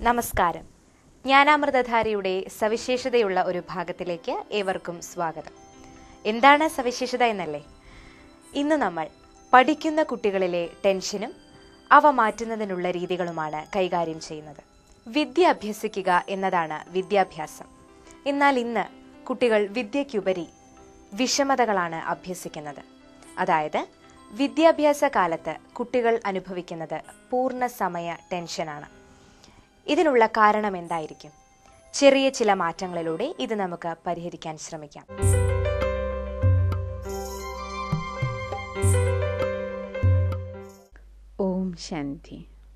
നമസ്കാരം ജ്ഞാനാമൃതധാരയുടെ സവിശേഷതയുള്ള ഒരു ഭാഗത്തിലേക്ക് ഏവർക്കും സ്വാഗതം എന്താണ് സവിശേഷത എന്നല്ലേ ഇന്ന് നമ്മൾ പഠിക്കുന്ന കുട്ടികളിലെ ടെൻഷനും അവ മാറ്റുന്നതിനുള്ള രീതികളുമാണ് കൈകാര്യം ചെയ്യുന്നത് വിദ്യ അഭ്യസിക്കുക എന്നതാണ് വിദ്യാഭ്യാസം എന്നാൽ ഇന്ന് കുട്ടികൾ വിദ്യയ്ക്കുപരി വിഷമതകളാണ് അഭ്യസിക്കുന്നത് അതായത് വിദ്യാഭ്യാസ കാലത്ത് കുട്ടികൾ അനുഭവിക്കുന്നത് പൂർണ്ണ സമയ ടെൻഷനാണ് ഇതിനുള്ള കാരണം എന്തായിരിക്കും ചെറിയ ചില മാറ്റങ്ങളിലൂടെ ഇത് നമുക്ക് പരിഹരിക്കാൻ ശ്രമിക്കാം ഓം ശാന്തി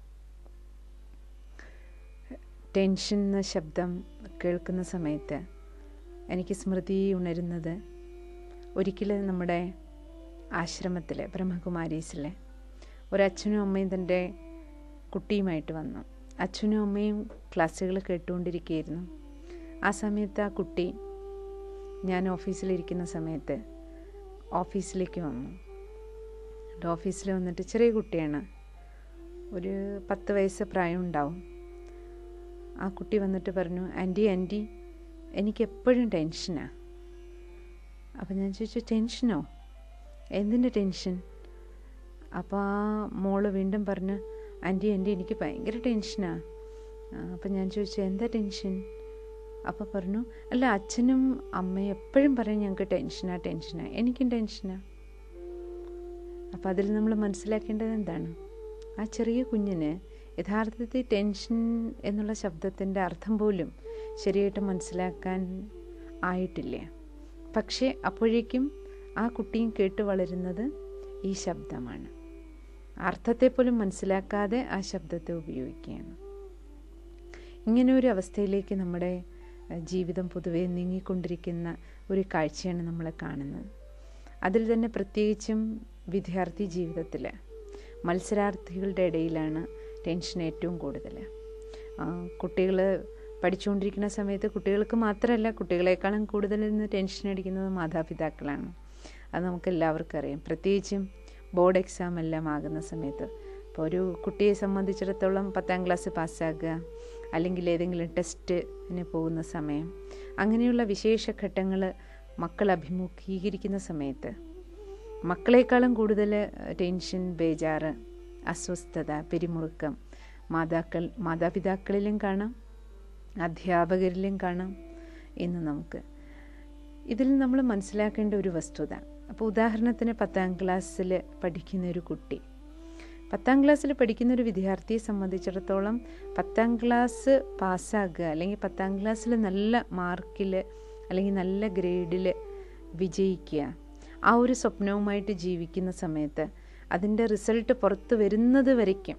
ടെൻഷൻ എന്ന ശബ്ദം കേൾക്കുന്ന സമയത്ത് എനിക്ക് സ്മൃതി ഉണരുന്നത് ഒരിക്കൽ നമ്മുടെ ആശ്രമത്തിൽ ബ്രഹ്മകുമാരീസിലെ ഒരച്ഛനും അമ്മയും തൻ്റെ കുട്ടിയുമായിട്ട് വന്നു അച്ഛനും അമ്മയും ക്ലാസ്സുകൾ കേട്ടുകൊണ്ടിരിക്കുകയായിരുന്നു ആ സമയത്ത് ആ കുട്ടി ഞാൻ ഓഫീസിലിരിക്കുന്ന സമയത്ത് ഓഫീസിലേക്ക് വന്നു എന്നിട്ട് ഓഫീസിൽ വന്നിട്ട് ചെറിയ കുട്ടിയാണ് ഒരു പത്ത് വയസ്സ് പ്രായം ഉണ്ടാവും ആ കുട്ടി വന്നിട്ട് പറഞ്ഞു ആൻറ്റി ആൻറ്റി എനിക്ക് എപ്പോഴും ടെൻഷനാണ് അപ്പം ഞാൻ ചോദിച്ചു ടെൻഷനോ എന്തിൻ്റെ ടെൻഷൻ അപ്പോൾ ആ മോള് വീണ്ടും പറഞ്ഞു ആൻറ്റി ആൻറ്റി എനിക്ക് ഭയങ്കര ടെൻഷനാണ് അപ്പം ഞാൻ ചോദിച്ചു എന്താ ടെൻഷൻ അപ്പോൾ പറഞ്ഞു അല്ല അച്ഛനും അമ്മയും എപ്പോഴും പറയും ഞങ്ങൾക്ക് ടെൻഷനാ ടെൻഷനാ എനിക്കും ടെൻഷനാ അപ്പം അതിൽ നമ്മൾ മനസ്സിലാക്കേണ്ടത് എന്താണ് ആ ചെറിയ കുഞ്ഞിന് യഥാർത്ഥത്തിൽ ടെൻഷൻ എന്നുള്ള ശബ്ദത്തിൻ്റെ അർത്ഥം പോലും ശരിയായിട്ട് മനസ്സിലാക്കാൻ ആയിട്ടില്ല പക്ഷേ അപ്പോഴേക്കും ആ കുട്ടിയും കേട്ട് വളരുന്നത് ഈ ശബ്ദമാണ് അർത്ഥത്തെ പോലും മനസ്സിലാക്കാതെ ആ ശബ്ദത്തെ ഉപയോഗിക്കുകയാണ് ഇങ്ങനെ ഒരു അവസ്ഥയിലേക്ക് നമ്മുടെ ജീവിതം പൊതുവെ നീങ്ങിക്കൊണ്ടിരിക്കുന്ന ഒരു കാഴ്ചയാണ് നമ്മൾ കാണുന്നത് അതിൽ തന്നെ പ്രത്യേകിച്ചും വിദ്യാർത്ഥി ജീവിതത്തിൽ മത്സരാർത്ഥികളുടെ ഇടയിലാണ് ടെൻഷൻ ഏറ്റവും കൂടുതൽ കുട്ടികൾ പഠിച്ചുകൊണ്ടിരിക്കുന്ന സമയത്ത് കുട്ടികൾക്ക് മാത്രമല്ല കുട്ടികളെക്കാളും കൂടുതൽ ഇന്ന് ടെൻഷൻ അടിക്കുന്നത് മാതാപിതാക്കളാണ് അത് നമുക്ക് എല്ലാവർക്കും അറിയാം പ്രത്യേകിച്ചും ബോർഡ് എക്സാം എല്ലാം ആകുന്ന സമയത്ത് ഇപ്പോൾ ഒരു കുട്ടിയെ സംബന്ധിച്ചിടത്തോളം പത്താം ക്ലാസ് പാസ്സാകുക അല്ലെങ്കിൽ ഏതെങ്കിലും ടെസ്റ്റിന് പോകുന്ന സമയം അങ്ങനെയുള്ള വിശേഷ ഘട്ടങ്ങൾ മക്കൾ അഭിമുഖീകരിക്കുന്ന സമയത്ത് മക്കളെക്കാളും കൂടുതൽ ടെൻഷൻ ബേജാറ് അസ്വസ്ഥത പിരിമുറുക്കം മാതാക്കൾ മാതാപിതാക്കളിലും കാണാം അധ്യാപകരിലും കാണാം ഇന്ന് നമുക്ക് ഇതിൽ നമ്മൾ മനസ്സിലാക്കേണ്ട ഒരു വസ്തുത അപ്പോൾ ഉദാഹരണത്തിന് പത്താം ക്ലാസ്സിൽ പഠിക്കുന്ന ഒരു കുട്ടി പത്താം ക്ലാസ്സിൽ പഠിക്കുന്ന ഒരു വിദ്യാർത്ഥിയെ സംബന്ധിച്ചിടത്തോളം പത്താം ക്ലാസ് പാസ്സാകുക അല്ലെങ്കിൽ പത്താം ക്ലാസ്സിൽ നല്ല മാർക്കിൽ അല്ലെങ്കിൽ നല്ല ഗ്രേഡിൽ വിജയിക്കുക ആ ഒരു സ്വപ്നവുമായിട്ട് ജീവിക്കുന്ന സമയത്ത് അതിൻ്റെ റിസൾട്ട് പുറത്ത് വരുന്നത് വരയ്ക്കും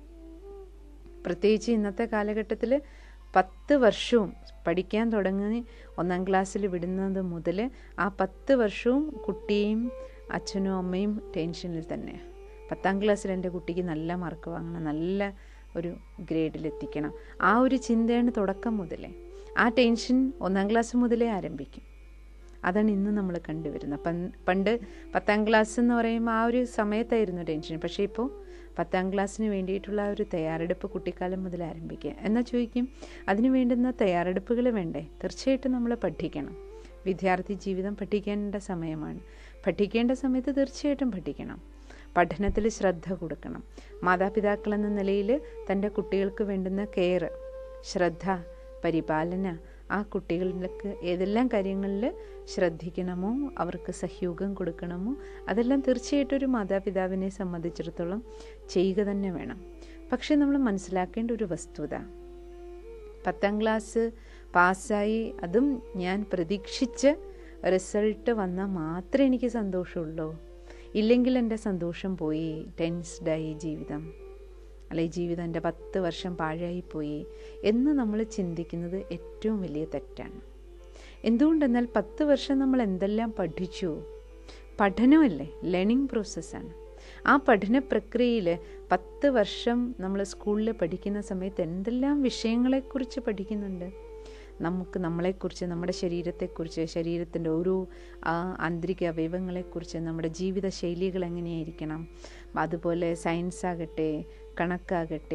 പ്രത്യേകിച്ച് ഇന്നത്തെ കാലഘട്ടത്തിൽ പത്ത് വർഷവും പഠിക്കാൻ തുടങ്ങി ഒന്നാം ക്ലാസ്സിൽ വിടുന്നത് മുതൽ ആ പത്ത് വർഷവും കുട്ടിയും അച്ഛനും അമ്മയും ടെൻഷനിൽ തന്നെ പത്താം ക്ലാസ്സിൽ എൻ്റെ കുട്ടിക്ക് നല്ല മാർക്ക് വാങ്ങണം നല്ല ഒരു ഗ്രേഡിലെത്തിക്കണം ആ ഒരു ചിന്തയാണ് തുടക്കം മുതലേ ആ ടെൻഷൻ ഒന്നാം ക്ലാസ് മുതലേ ആരംഭിക്കും അതാണ് ഇന്ന് നമ്മൾ കണ്ടുവരുന്നത് പണ്ട് പത്താം ക്ലാസ് എന്ന് പറയുമ്പോൾ ആ ഒരു സമയത്തായിരുന്നു ടെൻഷൻ പക്ഷേ ഇപ്പോൾ പത്താം ക്ലാസ്സിന് വേണ്ടിയിട്ടുള്ള ആ ഒരു തയ്യാറെടുപ്പ് കുട്ടിക്കാലം മുതൽ ആരംഭിക്കുക എന്നാൽ ചോദിക്കും അതിന് വേണ്ടുന്ന തയ്യാറെടുപ്പുകൾ വേണ്ടേ തീർച്ചയായിട്ടും നമ്മൾ പഠിക്കണം വിദ്യാർത്ഥി ജീവിതം പഠിക്കേണ്ട സമയമാണ് പഠിക്കേണ്ട സമയത്ത് തീർച്ചയായിട്ടും പഠിക്കണം പഠനത്തിൽ ശ്രദ്ധ കൊടുക്കണം മാതാപിതാക്കൾ എന്ന നിലയിൽ തൻ്റെ കുട്ടികൾക്ക് വേണ്ടുന്ന കെയർ ശ്രദ്ധ പരിപാലന ആ കുട്ടികൾക്ക് ഏതെല്ലാം കാര്യങ്ങളിൽ ശ്രദ്ധിക്കണമോ അവർക്ക് സഹയോഗം കൊടുക്കണമോ അതെല്ലാം തീർച്ചയായിട്ടും ഒരു മാതാപിതാവിനെ സംബന്ധിച്ചിടത്തോളം ചെയ്യുക തന്നെ വേണം പക്ഷേ നമ്മൾ മനസ്സിലാക്കേണ്ട ഒരു വസ്തുത പത്താം ക്ലാസ് പാസ്സായി അതും ഞാൻ പ്രതീക്ഷിച്ച് റിസൾട്ട് വന്നാൽ മാത്രമേ എനിക്ക് സന്തോഷമുള്ളൂ ഇല്ലെങ്കിൽ എൻ്റെ സന്തോഷം പോയി ടെൻസ്ഡായി ജീവിതം അല്ലെ ജീവിതം എൻ്റെ പത്ത് വർഷം പാഴായിപ്പോയി എന്ന് നമ്മൾ ചിന്തിക്കുന്നത് ഏറ്റവും വലിയ തെറ്റാണ് എന്തുകൊണ്ടെന്നാൽ പത്ത് വർഷം നമ്മൾ എന്തെല്ലാം പഠിച്ചു പഠനമല്ലേ ലേണിംഗ് പ്രോസസ്സാണ് ആ പഠന പ്രക്രിയയിൽ പത്ത് വർഷം നമ്മൾ സ്കൂളിൽ പഠിക്കുന്ന സമയത്ത് എന്തെല്ലാം വിഷയങ്ങളെക്കുറിച്ച് പഠിക്കുന്നുണ്ട് നമുക്ക് നമ്മളെക്കുറിച്ച് നമ്മുടെ ശരീരത്തെക്കുറിച്ച് ശരീരത്തിൻ്റെ ഓരോ ആന്തരിക അവയവങ്ങളെക്കുറിച്ച് നമ്മുടെ ജീവിത ശൈലികൾ എങ്ങനെയായിരിക്കണം അതുപോലെ സയൻസ് ആകട്ടെ കണക്കാകട്ടെ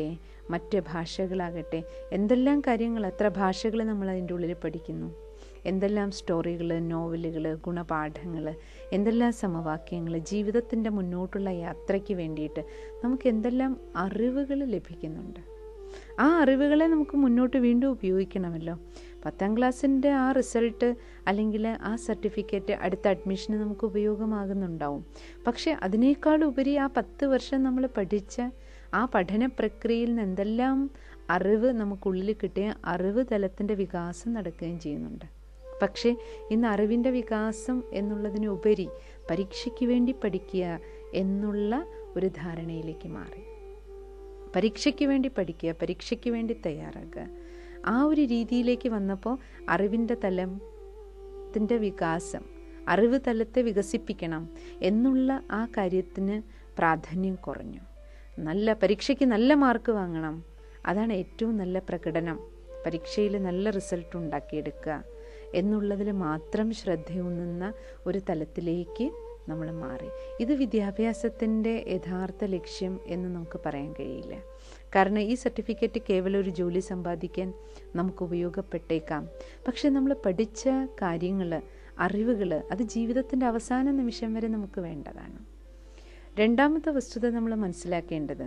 മറ്റ് ഭാഷകളാകട്ടെ എന്തെല്ലാം കാര്യങ്ങൾ എത്ര ഭാഷകൾ നമ്മൾ അതിൻ്റെ ഉള്ളിൽ പഠിക്കുന്നു എന്തെല്ലാം സ്റ്റോറികൾ നോവലുകൾ ഗുണപാഠങ്ങൾ എന്തെല്ലാം സമവാക്യങ്ങൾ ജീവിതത്തിൻ്റെ മുന്നോട്ടുള്ള യാത്രയ്ക്ക് വേണ്ടിയിട്ട് നമുക്ക് എന്തെല്ലാം അറിവുകൾ ലഭിക്കുന്നുണ്ട് ആ അറിവുകളെ നമുക്ക് മുന്നോട്ട് വീണ്ടും ഉപയോഗിക്കണമല്ലോ പത്താം ക്ലാസ്സിൻ്റെ ആ റിസൾട്ട് അല്ലെങ്കിൽ ആ സർട്ടിഫിക്കറ്റ് അടുത്ത അഡ്മിഷന് നമുക്ക് ഉപയോഗമാകുന്നുണ്ടാവും പക്ഷേ അതിനേക്കാൾ ഉപരി ആ പത്ത് വർഷം നമ്മൾ പഠിച്ച ആ പഠന പ്രക്രിയയിൽ നിന്ന് എന്തെല്ലാം അറിവ് നമുക്കുള്ളിൽ കിട്ടിയ അറിവ് തലത്തിൻ്റെ വികാസം നടക്കുകയും ചെയ്യുന്നുണ്ട് പക്ഷേ ഇന്ന് അറിവിൻ്റെ വികാസം എന്നുള്ളതിനുപരി പരീക്ഷയ്ക്ക് വേണ്ടി പഠിക്കുക എന്നുള്ള ഒരു ധാരണയിലേക്ക് മാറി പരീക്ഷയ്ക്ക് വേണ്ടി പഠിക്കുക പരീക്ഷയ്ക്ക് വേണ്ടി തയ്യാറാക്കുക ആ ഒരു രീതിയിലേക്ക് വന്നപ്പോൾ അറിവിൻ്റെ തലത്തിൻ്റെ വികാസം അറിവ് തലത്തെ വികസിപ്പിക്കണം എന്നുള്ള ആ കാര്യത്തിന് പ്രാധാന്യം കുറഞ്ഞു നല്ല പരീക്ഷയ്ക്ക് നല്ല മാർക്ക് വാങ്ങണം അതാണ് ഏറ്റവും നല്ല പ്രകടനം പരീക്ഷയിൽ നല്ല റിസൾട്ട് ഉണ്ടാക്കിയെടുക്കുക എന്നുള്ളതിൽ മാത്രം ശ്രദ്ധയൂന്നുന്ന ഒരു തലത്തിലേക്ക് നമ്മൾ മാറി ഇത് വിദ്യാഭ്യാസത്തിൻ്റെ യഥാർത്ഥ ലക്ഷ്യം എന്ന് നമുക്ക് പറയാൻ കഴിയില്ല കാരണം ഈ സർട്ടിഫിക്കറ്റ് കേവലം ഒരു ജോലി സമ്പാദിക്കാൻ നമുക്ക് ഉപയോഗപ്പെട്ടേക്കാം പക്ഷെ നമ്മൾ പഠിച്ച കാര്യങ്ങൾ അറിവുകൾ അത് ജീവിതത്തിൻ്റെ അവസാന നിമിഷം വരെ നമുക്ക് വേണ്ടതാണ് രണ്ടാമത്തെ വസ്തുത നമ്മൾ മനസ്സിലാക്കേണ്ടത്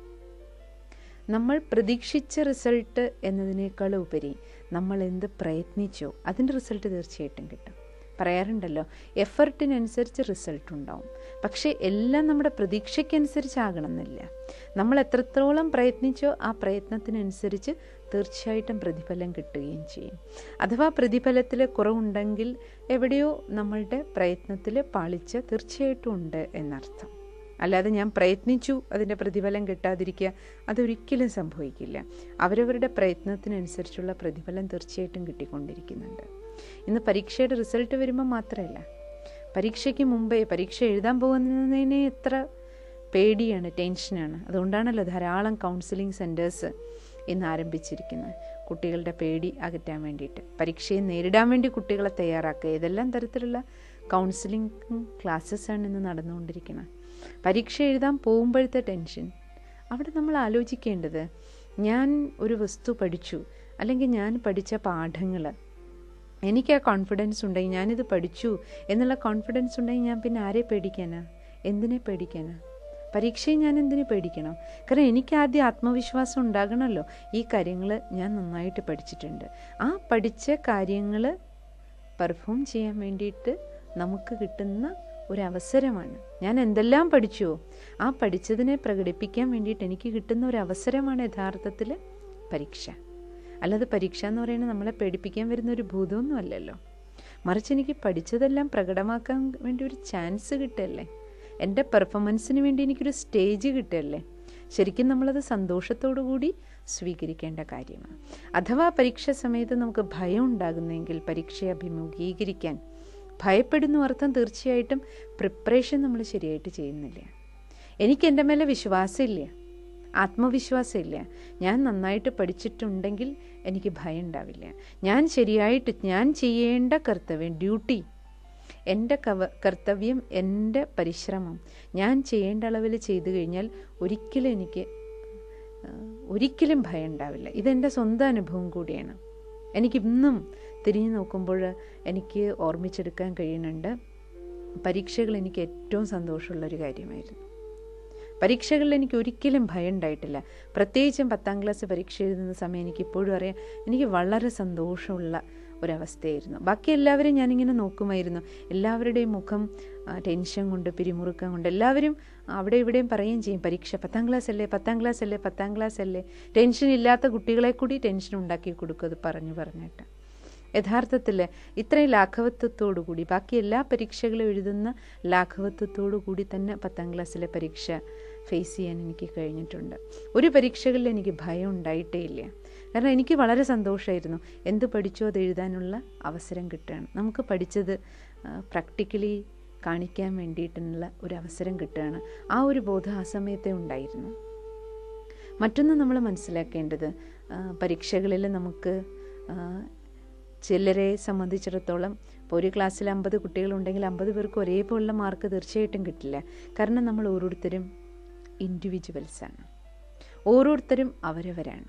നമ്മൾ പ്രതീക്ഷിച്ച റിസൾട്ട് എന്നതിനേക്കാൾ ഉപരി നമ്മൾ എന്ത് പ്രയത്നിച്ചോ അതിൻ്റെ റിസൾട്ട് തീർച്ചയായിട്ടും കിട്ടും പറയാറുണ്ടല്ലോ എഫർട്ടിനനുസരിച്ച് റിസൾട്ട് ഉണ്ടാവും പക്ഷേ എല്ലാം നമ്മുടെ പ്രതീക്ഷയ്ക്കനുസരിച്ചാകണം എന്നില്ല നമ്മൾ എത്രത്തോളം പ്രയത്നിച്ചോ ആ പ്രയത്നത്തിനനുസരിച്ച് തീർച്ചയായിട്ടും പ്രതിഫലം കിട്ടുകയും ചെയ്യും അഥവാ പ്രതിഫലത്തിൽ കുറവുണ്ടെങ്കിൽ എവിടെയോ നമ്മളുടെ പ്രയത്നത്തിൽ പാളിച്ച തീർച്ചയായിട്ടും ഉണ്ട് എന്നർത്ഥം അല്ലാതെ ഞാൻ പ്രയത്നിച്ചു അതിൻ്റെ പ്രതിഫലം കിട്ടാതിരിക്കുക അതൊരിക്കലും സംഭവിക്കില്ല അവരവരുടെ പ്രയത്നത്തിനനുസരിച്ചുള്ള പ്രതിഫലം തീർച്ചയായിട്ടും കിട്ടിക്കൊണ്ടിരിക്കുന്നുണ്ട് ഇന്ന് പരീക്ഷയുടെ റിസൾട്ട് വരുമ്പോൾ മാത്രമല്ല പരീക്ഷയ്ക്ക് മുമ്പേ പരീക്ഷ എഴുതാൻ പോകുന്നതിനെ എത്ര പേടിയാണ് ടെൻഷനാണ് അതുകൊണ്ടാണല്ലോ ധാരാളം കൗൺസിലിംഗ് സെൻറ്റേഴ്സ് ഇന്ന് ആരംഭിച്ചിരിക്കുന്നത് കുട്ടികളുടെ പേടി അകറ്റാൻ വേണ്ടിയിട്ട് പരീക്ഷയെ നേരിടാൻ വേണ്ടി കുട്ടികളെ തയ്യാറാക്കുക ഏതെല്ലാം തരത്തിലുള്ള കൗൺസിലിംഗ് ക്ലാസ്സസാണ് ഇന്ന് നടന്നുകൊണ്ടിരിക്കുന്നത് പരീക്ഷ എഴുതാൻ പോകുമ്പോഴത്തെ ടെൻഷൻ അവിടെ നമ്മൾ ആലോചിക്കേണ്ടത് ഞാൻ ഒരു വസ്തു പഠിച്ചു അല്ലെങ്കിൽ ഞാൻ പഠിച്ച പാഠങ്ങൾ എനിക്ക് ആ കോൺഫിഡൻസ് ഉണ്ടെങ്കിൽ ഞാനിത് പഠിച്ചു എന്നുള്ള കോൺഫിഡൻസ് ഉണ്ടെങ്കിൽ ഞാൻ പിന്നെ ആരെ പേടിക്കാനാ എന്തിനെ പേടിക്കാനാ പരീക്ഷയെ ഞാൻ എന്തിനു പേടിക്കണം കാരണം എനിക്ക് ആദ്യം ആത്മവിശ്വാസം ഉണ്ടാകണമല്ലോ ഈ കാര്യങ്ങൾ ഞാൻ നന്നായിട്ട് പഠിച്ചിട്ടുണ്ട് ആ പഠിച്ച കാര്യങ്ങൾ പെർഫോം ചെയ്യാൻ വേണ്ടിയിട്ട് നമുക്ക് കിട്ടുന്ന ഒരവസരമാണ് ഞാൻ എന്തെല്ലാം പഠിച്ചുവോ ആ പഠിച്ചതിനെ പ്രകടിപ്പിക്കാൻ വേണ്ടിയിട്ട് എനിക്ക് കിട്ടുന്ന ഒരു അവസരമാണ് യഥാർത്ഥത്തിൽ പരീക്ഷ അല്ലാതെ പരീക്ഷ എന്ന് പറയുന്നത് നമ്മളെ പേടിപ്പിക്കാൻ വരുന്ന ഒരു ഭൂതമൊന്നും അല്ലല്ലോ മറിച്ച് എനിക്ക് പഠിച്ചതെല്ലാം പ്രകടമാക്കാൻ വേണ്ടി ഒരു ചാൻസ് കിട്ടല്ലേ എൻ്റെ പെർഫോമൻസിന് വേണ്ടി എനിക്കൊരു സ്റ്റേജ് കിട്ടല്ലേ ശരിക്കും നമ്മളത് സന്തോഷത്തോടു കൂടി സ്വീകരിക്കേണ്ട കാര്യമാണ് അഥവാ പരീക്ഷ സമയത്ത് നമുക്ക് ഭയം ഉണ്ടാകുന്നെങ്കിൽ പരീക്ഷയെ അഭിമുഖീകരിക്കാൻ ഭയപ്പെടുന്നു അർത്ഥം തീർച്ചയായിട്ടും പ്രിപ്പറേഷൻ നമ്മൾ ശരിയായിട്ട് ചെയ്യുന്നില്ല എനിക്ക് എൻ്റെ മേലെ വിശ്വാസമില്ല ആത്മവിശ്വാസമില്ല ഞാൻ നന്നായിട്ട് പഠിച്ചിട്ടുണ്ടെങ്കിൽ എനിക്ക് ഭയം ഉണ്ടാവില്ല ഞാൻ ശരിയായിട്ട് ഞാൻ ചെയ്യേണ്ട കർത്തവ്യം ഡ്യൂട്ടി എൻ്റെ കവ കർത്തവ്യം എൻ്റെ പരിശ്രമം ഞാൻ ചെയ്യേണ്ട അളവിൽ ചെയ്തു കഴിഞ്ഞാൽ ഒരിക്കലും എനിക്ക് ഒരിക്കലും ഭയം ഉണ്ടാവില്ല ഇതെൻ്റെ സ്വന്തം അനുഭവം കൂടിയാണ് എനിക്കിന്നും തിരിഞ്ഞു നോക്കുമ്പോൾ എനിക്ക് ഓർമ്മിച്ചെടുക്കാൻ കഴിയുന്നുണ്ട് പരീക്ഷകൾ എനിക്ക് ഏറ്റവും സന്തോഷമുള്ളൊരു കാര്യമായിരുന്നു പരീക്ഷകളിൽ എനിക്ക് ഒരിക്കലും ഭയം ഉണ്ടായിട്ടില്ല പ്രത്യേകിച്ചും പത്താം ക്ലാസ് പരീക്ഷ എഴുതുന്ന സമയം എനിക്ക് ഇപ്പോഴും അറിയാം എനിക്ക് വളരെ സന്തോഷമുള്ള ഒരവസ്ഥയായിരുന്നു ബാക്കി എല്ലാവരും ഞാനിങ്ങനെ നോക്കുമായിരുന്നു എല്ലാവരുടെയും മുഖം ടെൻഷൻ കൊണ്ട് പിരിമുറുക്കം കൊണ്ട് എല്ലാവരും അവിടെ ഇവിടെയും പറയുകയും ചെയ്യും പരീക്ഷ പത്താം ക്ലാസ് അല്ലേ പത്താം ക്ലാസ് അല്ലേ പത്താം ക്ലാസ് അല്ലേ ടെൻഷൻ ഇല്ലാത്ത കുട്ടികളെ കൂടി ടെൻഷൻ ഉണ്ടാക്കി കൊടുക്കും അത് പറഞ്ഞു പറഞ്ഞിട്ട് യഥാർത്ഥത്തിൽ ഇത്രയും ലാഘവത്വത്തോടു കൂടി ബാക്കി എല്ലാ പരീക്ഷകളും എഴുതുന്ന ലാഘവത്വത്തോടു കൂടി തന്നെ പത്താം ക്ലാസ്സിലെ പരീക്ഷ ഫേസ് ചെയ്യാൻ എനിക്ക് കഴിഞ്ഞിട്ടുണ്ട് ഒരു പരീക്ഷകളിൽ എനിക്ക് ഭയം ഉണ്ടായിട്ടേ ഇല്ല കാരണം എനിക്ക് വളരെ സന്തോഷമായിരുന്നു എന്ത് പഠിച്ചോ അത് എഴുതാനുള്ള അവസരം കിട്ടുകയാണ് നമുക്ക് പഠിച്ചത് പ്രാക്ടിക്കലി കാണിക്കാൻ വേണ്ടിയിട്ടുള്ള ഒരു അവസരം കിട്ടുകയാണ് ആ ഒരു ബോധം ആ സമയത്തെ ഉണ്ടായിരുന്നു മറ്റൊന്ന് നമ്മൾ മനസ്സിലാക്കേണ്ടത് പരീക്ഷകളിൽ നമുക്ക് ചിലരെ സംബന്ധിച്ചിടത്തോളം ഇപ്പോൾ ഒരു ക്ലാസ്സിൽ അമ്പത് കുട്ടികളുണ്ടെങ്കിൽ അമ്പത് പേർക്ക് ഒരേപോലുള്ള മാർക്ക് തീർച്ചയായിട്ടും കിട്ടില്ല കാരണം നമ്മൾ ഓരോരുത്തരും ഇൻഡിവിജ്വൽസാണ് ഓരോരുത്തരും അവരവരാണ്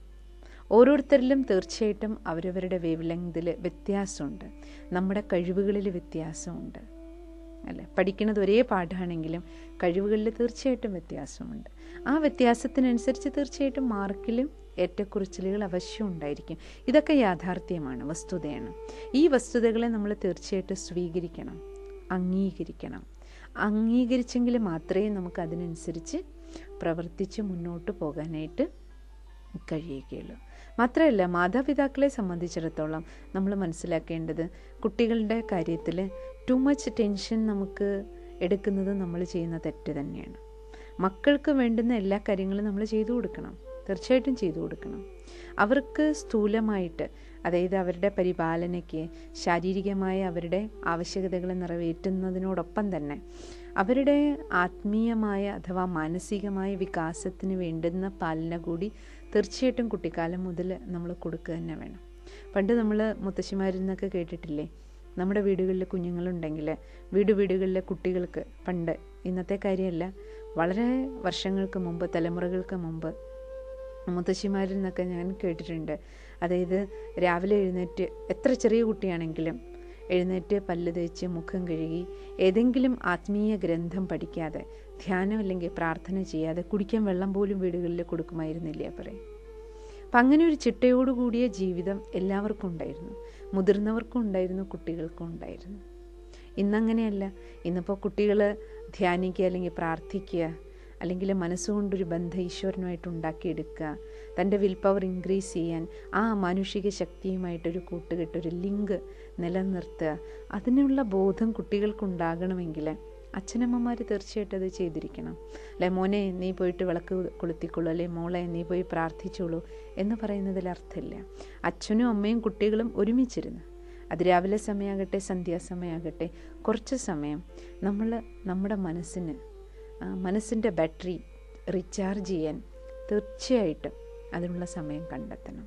ഓരോരുത്തരിലും തീർച്ചയായിട്ടും അവരവരുടെ വേവ് ലെങ്തിൽ വ്യത്യാസമുണ്ട് നമ്മുടെ കഴിവുകളിൽ വ്യത്യാസമുണ്ട് അല്ലേ പഠിക്കുന്നത് ഒരേ പാഠമാണെങ്കിലും കഴിവുകളിൽ തീർച്ചയായിട്ടും വ്യത്യാസമുണ്ട് ആ വ്യത്യാസത്തിനനുസരിച്ച് തീർച്ചയായിട്ടും മാർക്കിലും ഏറ്റക്കുറിച്ചിലുകൾ അവശ്യം ഉണ്ടായിരിക്കും ഇതൊക്കെ യാഥാർത്ഥ്യമാണ് വസ്തുതയാണ് ഈ വസ്തുതകളെ നമ്മൾ തീർച്ചയായിട്ടും സ്വീകരിക്കണം അംഗീകരിക്കണം അംഗീകരിച്ചെങ്കിൽ മാത്രമേ നമുക്ക് അതിനനുസരിച്ച് പ്രവർത്തിച്ച് മുന്നോട്ട് പോകാനായിട്ട് കഴിയുകയുള്ളൂ മാത്രമല്ല മാതാപിതാക്കളെ സംബന്ധിച്ചിടത്തോളം നമ്മൾ മനസ്സിലാക്കേണ്ടത് കുട്ടികളുടെ കാര്യത്തിൽ ടു മച്ച് ടെൻഷൻ നമുക്ക് എടുക്കുന്നത് നമ്മൾ ചെയ്യുന്ന തെറ്റ് തന്നെയാണ് മക്കൾക്ക് വേണ്ടുന്ന എല്ലാ കാര്യങ്ങളും നമ്മൾ ചെയ്തു കൊടുക്കണം തീർച്ചയായിട്ടും ചെയ്തു കൊടുക്കണം അവർക്ക് സ്ഥൂലമായിട്ട് അതായത് അവരുടെ പരിപാലനയ്ക്ക് ശാരീരികമായ അവരുടെ ആവശ്യകതകൾ നിറവേറ്റുന്നതിനോടൊപ്പം തന്നെ അവരുടെ ആത്മീയമായ അഥവാ മാനസികമായ വികാസത്തിന് വേണ്ടുന്ന പാലന കൂടി തീർച്ചയായിട്ടും കുട്ടിക്കാലം മുതൽ നമ്മൾ കൊടുക്കുക തന്നെ വേണം പണ്ട് നമ്മൾ മുത്തശ്ശിമാരിൽ നിന്നൊക്കെ കേട്ടിട്ടില്ലേ നമ്മുടെ വീടുകളിൽ കുഞ്ഞുങ്ങളുണ്ടെങ്കിൽ വീട് വീടുകളിലെ കുട്ടികൾക്ക് പണ്ട് ഇന്നത്തെ കാര്യമല്ല വളരെ വർഷങ്ങൾക്ക് മുമ്പ് തലമുറകൾക്ക് മുമ്പ് മുത്തശ്ശിമാരിൽ നിന്നൊക്കെ ഞാൻ കേട്ടിട്ടുണ്ട് അതായത് രാവിലെ എഴുന്നേറ്റ് എത്ര ചെറിയ കുട്ടിയാണെങ്കിലും എഴുന്നേറ്റ് പല്ല് തേച്ച് മുഖം കഴുകി ഏതെങ്കിലും ആത്മീയ ഗ്രന്ഥം പഠിക്കാതെ ധ്യാനം അല്ലെങ്കിൽ പ്രാർത്ഥന ചെയ്യാതെ കുടിക്കാൻ വെള്ളം പോലും വീടുകളിൽ കൊടുക്കുമായിരുന്നില്ലേ പറയും അപ്പം അങ്ങനെ ഒരു ചിട്ടയോടു കൂടിയ ജീവിതം എല്ലാവർക്കും ഉണ്ടായിരുന്നു മുതിർന്നവർക്കും ഉണ്ടായിരുന്നു കുട്ടികൾക്കും ഉണ്ടായിരുന്നു ഇന്നങ്ങനെയല്ല ഇന്നിപ്പോൾ കുട്ടികൾ ധ്യാനിക്കുക അല്ലെങ്കിൽ പ്രാർത്ഥിക്കുക അല്ലെങ്കിൽ മനസ്സുകൊണ്ടൊരു ബന്ധം ഈശ്വരനുമായിട്ട് ഉണ്ടാക്കിയെടുക്കുക തൻ്റെ വിൽ പവർ ഇൻക്രീസ് ചെയ്യാൻ ആ മാനുഷിക ശക്തിയുമായിട്ടൊരു കൂട്ടുകെട്ട് ഒരു ലിങ്ക് നിലനിർത്തുക അതിനുള്ള ബോധം കുട്ടികൾക്കുണ്ടാകണമെങ്കിൽ അച്ഛനമ്മമാർ തീർച്ചയായിട്ടും അത് ചെയ്തിരിക്കണം അല്ലെ മോനെ നീ പോയിട്ട് വിളക്ക് കൊളുത്തിക്കൊള്ളൂ അല്ലെ മോളെ നീ പോയി പ്രാർത്ഥിച്ചോളൂ എന്ന് പറയുന്നതിൽ അർത്ഥമില്ല അച്ഛനും അമ്മയും കുട്ടികളും ഒരുമിച്ചിരുന്ന് അത് രാവിലെ സമയമാകട്ടെ സന്ധ്യാസമയമാകട്ടെ കുറച്ച് സമയം നമ്മൾ നമ്മുടെ മനസ്സിന് മനസ്സിൻ്റെ ബാറ്ററി റീചാർജ് ചെയ്യാൻ തീർച്ചയായിട്ടും അതിനുള്ള സമയം കണ്ടെത്തണം